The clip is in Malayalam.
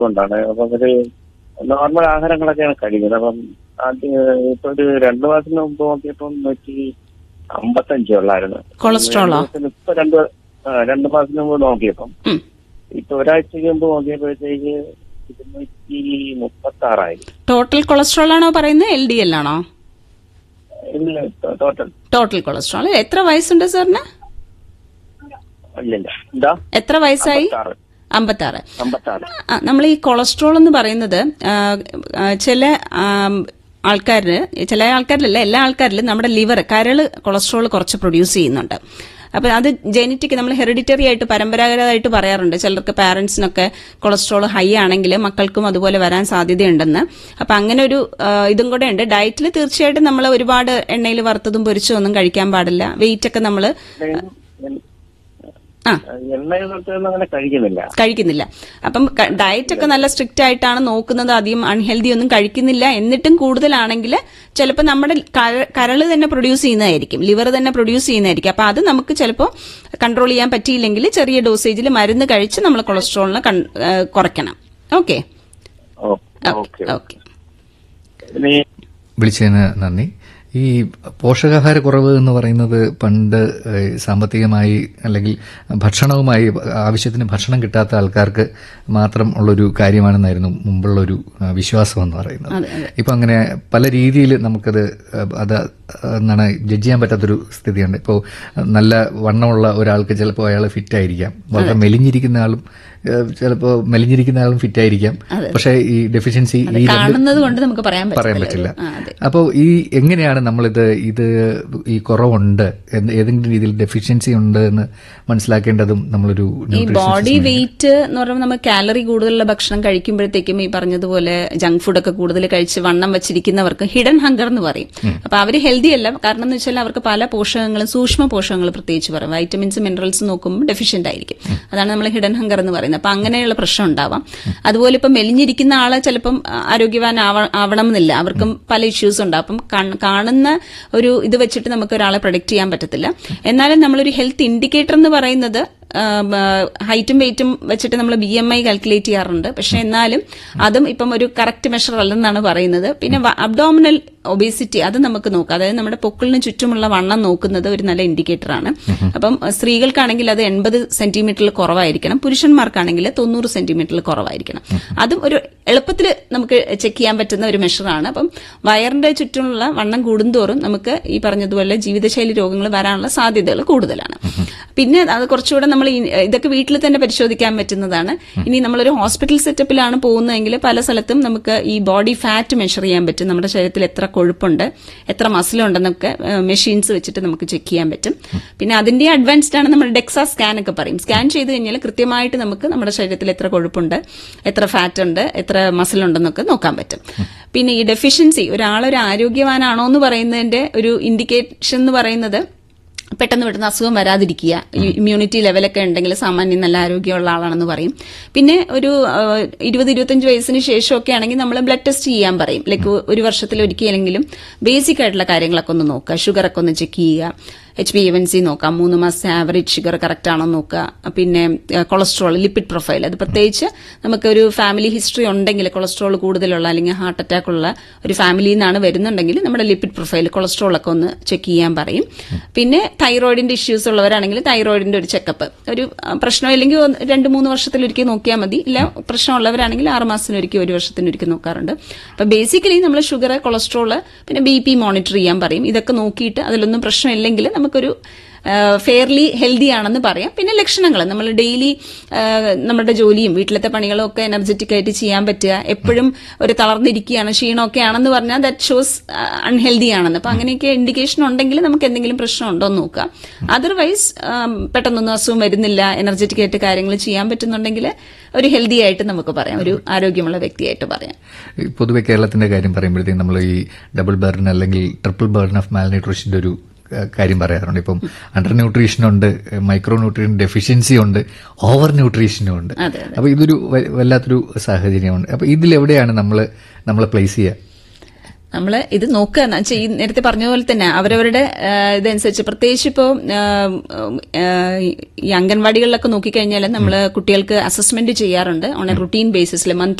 കൊണ്ടാണ് അപ്പം ഒരു നോർമൽ ആഹാരങ്ങളൊക്കെയാണ് കഴിക്കുന്നത് അപ്പം ആദ്യം ഇപ്പൊ ഒരു രണ്ടു മാസത്തിന് മുമ്പ് നോക്കിയപ്പം നൂറ്റി അമ്പത്തഞ്ചേ ഉള്ളായിരുന്നു കൊളസ്ട്രോളോ? രണ്ട് മാസത്തിന് ഇപ്പൊ രണ്ട് ആ, രണ്ട് മാസത്തിന് മുമ്പ് നോക്കിയപ്പം ഉം. ഇപ്പൊ ഒരാഴ്ചക്ക് മുമ്പ് നോക്കിയപ്പോഴത്തേക്ക് ഇരുന്നൂറ്റി മുപ്പത്തി ആറായി ടോട്ടൽ കൊളസ്ട്രോൾ ആണോ പറയുന്നത് എൽ ഡി എൽ ആണോ ഇല്ല ടോട്ടൽ ടോട്ടൽ കൊളസ്ട്രോൾ എത്ര വയസ്സുണ്ട് സാറിന് ഇല്ലില്ല എന്താ എത്ര വയസ്സായി അമ്പത്താറ് അമ്പത്താറ് അമ്പത്താറ് ആ, നമ്മൾ ഈ കൊളസ്ട്രോൾ എന്ന് പറയുന്നത് ആ, ആ, ചില ആൾക്കാരിൽ ചില ആൾക്കാരിലല്ല എല്ലാ ആൾക്കാരിലും നമ്മുടെ ലിവർ കരള് കൊളസ്ട്രോൾ കുറച്ച് പ്രൊഡ്യൂസ് ചെയ്യുന്നുണ്ട് അപ്പൊ അത് ജനറ്റിക് നമ്മൾ ഹെറിഡിറ്ററി ആയിട്ട് പരമ്പരാഗതമായിട്ട് പറയാറുണ്ട് ചിലർക്ക് പാരന്റ്സിനൊക്കെ കൊളസ്ട്രോൾ ഹൈ ആണെങ്കിൽ മക്കൾക്കും അതുപോലെ വരാൻ സാധ്യതയുണ്ടെന്ന് അപ്പൊ അങ്ങനെ ഒരു ആ, ഇതും കൂടെ ഉണ്ട് ഡയറ്റിൽ തീർച്ചയായിട്ടും നമ്മൾ ഒരുപാട് എണ്ണയിൽ വറുത്തതും പൊരിച്ചതും ഒന്നും കഴിക്കാൻ പാടില്ല വെയിറ്റ് ഒക്കെ നമ്മൾ ആ എണ്ണയിൽ നിർത്തുന്ന അങ്ങനെ കഴിക്കുന്നില്ല കഴിക്കുന്നില്ല അപ്പം ഡയറ്റ് ഒക്കെ നല്ല സ്ട്രിക്റ്റ് ആയിട്ടാണ് നോക്കുന്നത് അധികം അൺഹെൽതി ഒന്നും കഴിക്കുന്നില്ല എന്നിട്ടും കൂടുതലാണെങ്കിൽ ചിലപ്പോൾ നമ്മുടെ കര- കരള് തന്നെ പ്രൊഡ്യൂസ് ചെയ്യുന്നതായിരിക്കും ലിവർ തന്നെ പ്രൊഡ്യൂസ് ചെയ്യുന്നതായിരിക്കും അപ്പൊ അത് നമുക്ക് ചിലപ്പോൾ കൺട്രോൾ ചെയ്യാൻ പറ്റിയില്ലെങ്കിൽ ചെറിയ ഡോസേജിൽ മരുന്ന് കഴിച്ച് നമ്മൾ കൊളസ്ട്രോളിനെ കൺ- ആ, കുറയ്ക്കണം ഓക്കെ ഓ, ഓക്കെ ഓക്കെ ഇനി വിളിച്ചതിന് നന്ദി ഈ പോഷകാഹാരക്കുറവ് എന്ന് പറയുന്നത് പണ്ട് ഏഹ്, സാമ്പത്തികമായി അല്ലെങ്കിൽ ഭക്ഷണവുമായി ആവശ്യത്തിന് ഭക്ഷണം കിട്ടാത്ത ആൾക്കാർക്ക് മാത്രം ഉള്ളൊരു കാര്യമാണെന്നായിരുന്നു മുമ്പുള്ളൊരു ആ, വിശ്വാസം എന്ന് പറയുന്നത് അതെ അതെ ഇപ്പൊ അങ്ങനെ പല രീതിയിൽ നമുക്കത് ഏഹ്, അത് എന്താണ് ജഡ്ജ് ചെയ്യാൻ പറ്റാത്തൊരു സ്ഥിതിയുണ്ട് ഇപ്പോൾ നല്ല വണ്ണമുള്ള ഒരാൾക്ക് ചിലപ്പോൾ അയാൾ ഫിറ്റ് ആയിരിക്കാം വളരെ മെലിഞ്ഞിരിക്കുന്ന ആളും ചിലപ്പോൾ മെലിഞ്ഞിരിക്കുന്ന ആളും ഫിറ്റ് ആയിരിക്കാം പക്ഷേ ഈ ഡെഫിഷ്യൻസി ഈ രണ്ട് കാണുന്നത് കൊണ്ട് നമുക്ക് പറയാൻ പറയാൻ പറ്റില്ല പറ്റില്ല ആ, അതെ അപ്പോൾ ഈ എങ്ങനെയാണ് നമ്മളിത് ഇത് ഈ കുറവുണ്ട് എന്ന് ഏതെങ്കിലും രീതിയിൽ ഡെഫിഷ്യൻസി ഉണ്ട് എന്ന് മനസ്സിലാക്കേണ്ടതും നമ്മളൊരു ഈ nutritionist ബോഡി ന് വെയിറ്റ് എന്ന് പറയുമ്പോൾ നമ്മൾ കാലറി കൂടുതലുള്ള ഭക്ഷണം കഴിക്കുമ്പോഴത്തേക്കും ഈ പറഞ്ഞതുപോലെ ജങ്ക് ഫുഡ് ഒക്കെ കൂടുതൽ കഴിച്ച് വണ്ണം വെച്ചിരിക്കുന്നവർക്ക് ഹിഡൻ ഹങ്കർ എന്ന് പറയും അപ്പൊ അവർ ഹെൽത്തി അല്ല കാരണം എന്ന് വെച്ചാൽ അവർക്ക് പല പോഷകങ്ങളും സൂക്ഷ്മ പോഷകങ്ങൾ പ്രത്യേകിച്ച് പറയും വൈറ്റമിൻസ് മിനറൽസ് നോക്കുമ്പോൾ ഡെഫിഷ്യന്റ് ആയിരിക്കും അതാണ് നമ്മൾ ഹിഡൻ ഹങ്കർ എന്ന് പറയുന്നത് അപ്പൊ അങ്ങനെയുള്ള പ്രശ്നം ഉണ്ടാവാം അതുപോലെ ഇപ്പം മെലിഞ്ഞിരിക്കുന്ന ആള് ചിലപ്പം ആരോഗ്യവാൻ ആവണം എന്നില്ല അവർക്കും പല ഇഷ്യൂസ് ഉണ്ട് അപ്പം കൺ- കാണുന്ന ഒരു ഇത് വെച്ചിട്ട് നമുക്ക് ഒരാളെ പ്രൊഡിക്ട് ചെയ്യാൻ പറ്റത്തില്ല എന്നാലും നമ്മളൊരു ഹെൽത്ത് ഇൻഡിക്കേറ്റർ എന്ന് പറയുന്നത് ഹൈറ്റും വെയിറ്റും വെച്ചിട്ട് നമ്മൾ ബി എം ഐ കാൽക്കുലേറ്റ് ചെയ്യാറുണ്ട് പക്ഷെ എന്നാലും അതും ഇപ്പം ഒരു കറക്റ്റ് മെഷർ അല്ലെന്നാണ് പറയുന്നത് പിന്നെ അബ്ഡോമിനൽ ഒബേസിറ്റി അത് നമുക്ക് നോക്കാം അതായത് നമ്മുടെ പൊക്കിളിന് ചുറ്റുമുള്ള വണ്ണം നോക്കുന്നത് ഒരു നല്ല ഇൻഡിക്കേറ്റർ ആണ് അപ്പം അഹ് സ്ത്രീകൾക്കാണെങ്കിൽ അത് എൺപത് സെന്റിമീറ്ററിൽ കുറവായിരിക്കണം പുരുഷന്മാർക്കാണെങ്കിൽ തൊണ്ണൂറ് സെന്റിമീറ്ററിൽ കുറവായിരിക്കണം അതും ഒരു എളുപ്പത്തിൽ നമുക്ക് ചെക്ക് ചെയ്യാൻ പറ്റുന്ന ഒരു മെഷറാണ് അപ്പം വയറിന്റെ ചുറ്റുമുള്ള വണ്ണം കൂടുന്തോറും നമുക്ക് ഈ പറഞ്ഞതുപോലെ ജീവിതശൈലി രോഗങ്ങൾ വരാനുള്ള സാധ്യതകൾ കൂടുതലാണ് പിന്നെ അത് കുറച്ചുകൂടെ നമ്മൾ ഈ- ഇതൊക്കെ വീട്ടിൽ തന്നെ പരിശോധിക്കാൻ പറ്റുന്നതാണ് ഇനി നമ്മളൊരു ഹോസ്പിറ്റൽ സെറ്റപ്പിലാണ് പോകുന്നതെങ്കിൽ പല സ്ഥലത്തും നമുക്ക് ഈ ബോഡി ഫാറ്റ് മെഷർ ചെയ്യാൻ പറ്റും നമ്മുടെ ശരീരത്തിൽ എത്ര കൊഴുപ്പുണ്ട് എത്ര മസിലുണ്ടെന്നൊക്കെ മെഷീൻസ് വെച്ചിട്ട് നമുക്ക് ചെക്ക് ചെയ്യാൻ പറ്റും പിന്നെ അതിന്റെ അഡ്വാൻസ്ഡ് ആണ് നമ്മൾ ഡെക്സാ സ്കാൻ ഒക്കെ പറയും സ്കാൻ ചെയ്ത് കഴിഞ്ഞാൽ കൃത്യമായിട്ട് നമുക്ക് നമ്മുടെ ശരീരത്തിൽ എത്ര കൊഴുപ്പുണ്ട് എത്ര ഫാറ്റ് ഉണ്ട് എത്ര മസിൽ ഉണ്ടെന്നൊക്കെ നോക്കാൻ പറ്റും പിന്നെ ഈ ഡെഫിഷ്യൻസി ഒരാളൊരു ആരോഗ്യവാനാണോ എന്ന് പറയുന്നതിന്റെ ഒരു ഇൻഡിക്കേഷൻ എന്ന് പറയുന്നത് പെട്ടെന്ന് പെട്ടെന്ന് അസുഖം വരാതിരിക്കുക ഇമ്മ്യൂണിറ്റി ലെവലൊക്കെ ഉണ്ടെങ്കിൽ സാമാന്യം നല്ല ആരോഗ്യമുള്ള ആളാണെന്ന് പറയും പിന്നെ ഒരു ആ, ഇരുപത് ഇരുപത്തഞ്ച് വയസ്സിന് ശേഷമൊക്കെ ആണെങ്കിൽ നമ്മൾ ബ്ലഡ് ടെസ്റ്റ് ചെയ്യാൻ പറയും ലൈക്ക് ഒരു വർഷത്തിൽ ഒരിക്കലെങ്കിലും ബേസിക് ആയിട്ടുള്ള കാര്യങ്ങളൊക്കെ ഒന്ന് നോക്കുക ഷുഗറൊക്കെ ഒന്ന് ചെക്ക് ചെയ്യുക എച്ച് ബി എവൻ സി നോക്കാം മൂന്ന് മാസത്തെ ആവറേജ് ഷുഗർ കറക്റ്റ് ആണോ നോക്കുക പിന്നെ കൊളസ്ട്രോൾ ലിപ്പിഡ് പ്രൊഫൈൽ അത് പ്രത്യേകിച്ച് നമുക്കൊരു ഫാമിലി ഹിസ്റ്ററി ഉണ്ടെങ്കിൽ കൊളസ്ട്രോൾ കൂടുതലുള്ള അല്ലെങ്കിൽ ഹാർട്ട് അറ്റാക്ക് ഉള്ള ഒരു ഫാമിലിയിൽ നിന്നാണ് വരുന്നുണ്ടെങ്കിൽ നമ്മുടെ ലിപ്പിഡ് പ്രൊഫൈൽ കൊളസ്ട്രോൾ ഒക്കെ ഒന്ന് ചെക്ക് ചെയ്യാൻ പറയും പിന്നെ തൈറോയിഡിന്റെ ഇഷ്യൂസ് ഉള്ളവരാണെങ്കിൽ തൈറോയിഡിന്റെ ഒരു ചെക്കപ്പ് ഒരു ആ, പ്രശ്നമില്ലെങ്കിൽ ഒന്ന് രണ്ട് മൂന്ന് വർഷത്തിലൊരിക്കൽ നോക്കിയാൽ മതി ഇല്ല പ്രശ്നമുള്ളവരാണെങ്കിൽ ആറ് മാസത്തിനൊരിക്കൽ ഒരു വർഷത്തിനൊരിക്കൽ നോക്കാറുണ്ട് അപ്പൊ ബേസിക്കലി നമ്മൾ ഷുഗർ കൊളസ്ട്രോൾ പിന്നെ ബി പി മോണിറ്റർ ചെയ്യാൻ പറയും ഇതൊക്കെ നോക്കിയിട്ട് അതിലൊന്നും പ്രശ്നമില്ലെങ്കിൽ നമുക്കൊരു ഫെയർലി ഹെൽത്തി ആണെന്ന് പറയാം പിന്നെ ലക്ഷണങ്ങൾ നമ്മൾ ഡെയിലി നമ്മുടെ ജോലിയും വീട്ടിലത്തെ പണികളും ഒക്കെ എനർജറ്റിക് ആയിട്ട് ചെയ്യാൻ പറ്റുക എപ്പോഴും ഒരു തളർന്നിരിക്കുകയാണ് ക്ഷീണമൊക്കെ ആണെന്ന് പറഞ്ഞാൽ ദാറ്റ് ഷോസ് അൺഹെൽത്തി ആണെന്ന് അപ്പൊ അങ്ങനെയൊക്കെ ഇൻഡിക്കേഷൻ ഉണ്ടെങ്കിൽ നമുക്ക് എന്തെങ്കിലും പ്രശ്നം ഉണ്ടോ എന്ന് നോക്കാം അതർവൈസ് പെട്ടെന്നൊന്നും അസുഖം വരുന്നില്ല എനർജറ്റിക് ആയിട്ട് കാര്യങ്ങൾ ചെയ്യാൻ പറ്റുന്നുണ്ടെങ്കിൽ ഒരു ഹെൽത്തി ആയിട്ട് നമുക്ക് പറയാം ഒരു ആരോഗ്യമുള്ള വ്യക്തിയായിട്ട് പറയാം ഈ പൊതുവെ കേരളത്തിന്റെ കാര്യം പറയുമ്പോഴത്തേക്കും നമ്മൾ ഈ ഡബിൾ ബേർൺ അല്ലെങ്കിൽ ട്രിപ്പിൾ ബേർൺ ഓഫ് മാൽന്യൂട്രീഷന്റെ ഒരു ഏഹ്, കാര്യം പറയാറുണ്ട് ഇപ്പം അണ്ടർ ന്യൂട്രീഷൻ ഉണ്ട് മൈക്രോ ന്യൂട്രീഷൻ ഡെഫിഷ്യൻസി ഉണ്ട് ഓവർ ന്യൂട്രീഷനും ഉണ്ട് അതെ അതെ അപ്പൊ ഇതൊരു വ- വല്ലാത്തൊരു സാഹചര്യമുണ്ട് അപ്പൊ ഇതിലെവിടെയാണ് നമ്മൾ നമ്മൾ പ്ലേസ് ചെയ്യുക നമ്മൾ ഇത് നോക്കുക എന്ന് വെച്ചാൽ ഈ നേരത്തെ പറഞ്ഞ പോലെ തന്നെ അവരവരുടെ ആ, ഇതനുസരിച്ച് പ്രത്യേകിച്ച് ഇപ്പോൾ ഈ അംഗൻവാടികളിലൊക്കെ നോക്കിക്കഴിഞ്ഞാൽ നമ്മൾ കുട്ടികൾക്ക് അസസ്മെന്റ് ചെയ്യാറുണ്ട് ഓൺ എ റുട്ടീൻ ബേസിസിൽ